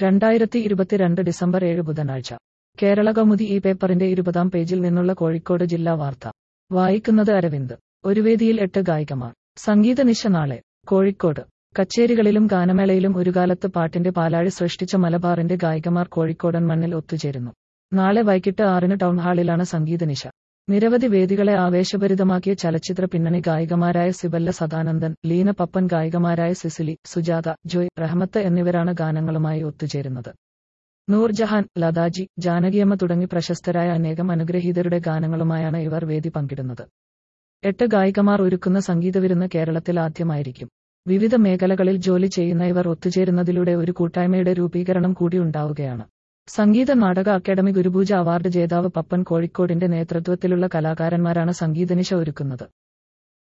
രണ്ടായിരത്തി ഇരുപത്തിരണ്ട് ഡിസംബർ ഏഴ് ബുധനാഴ്ച കേരള കൗമുദി ഈ പേപ്പറിന്റെ ഇരുപതാം പേജിൽ നിന്നുള്ള കോഴിക്കോട് ജില്ലാ വാർത്ത വായിക്കുന്നത് അരവിന്ദ് ഒരു വേദിയിൽ എട്ട് ഗായികമാർ സംഗീത നിശ നാളെ കോഴിക്കോട് കച്ചേരികളിലും ഗാനമേളയിലും ഒരു കാലത്ത് പാട്ടിന്റെ പാലാഴി സൃഷ്ടിച്ച മലബാറിന്റെ ഗായികമാർ കോഴിക്കോടൻ മണ്ണിൽ ഒത്തുചേരുന്നു നാളെ വൈകിട്ട് ആറിന് ടൗൺ ഹാളിലാണ് സംഗീത നിശ നിരവധി വേദികളെ ആവേശഭരിതമാക്കിയ ചലച്ചിത്ര പിന്നണി ഗായികമാരായ സിബല്ല സദാനന്ദൻ ലീന പപ്പൻ ഗായികമാരായ സിസിലി സുജാത ജോയ് റഹ്മത്ത് എന്നിവരാണ് ഗാനങ്ങളുമായി ഒത്തുചേരുന്നത് നൂർജഹാൻ ലതാജി ജാനകിയമ്മ തുടങ്ങി പ്രശസ്തരായ അനേകം അനുഗ്രഹീതരുടെ ഗാനങ്ങളുമായാണ് ഇവർ വേദി പങ്കിടുന്നത് എട്ട് ഗായികമാർ ഒരുക്കുന്ന സംഗീതവിരുന്ന് കേരളത്തിൽ ആദ്യമായിരിക്കും വിവിധ മേഖലകളിൽ ജോലി ചെയ്യുന്ന ഇവർ ഒത്തുചേരുന്നതിലൂടെ ഒരു കൂട്ടായ്മയുടെ രൂപീകരണം കൂടി ഉണ്ടാവുകയാണ് സംഗീത നാടക അക്കാദമി ഗുരുപൂജ അവാർഡ് ജേതാവ് പപ്പൻ കോഴിക്കോടിന്റെ നേതൃത്വത്തിലുള്ള കലാകാരന്മാരാണ് സംഗീതനിശ ഒരുക്കുന്നത്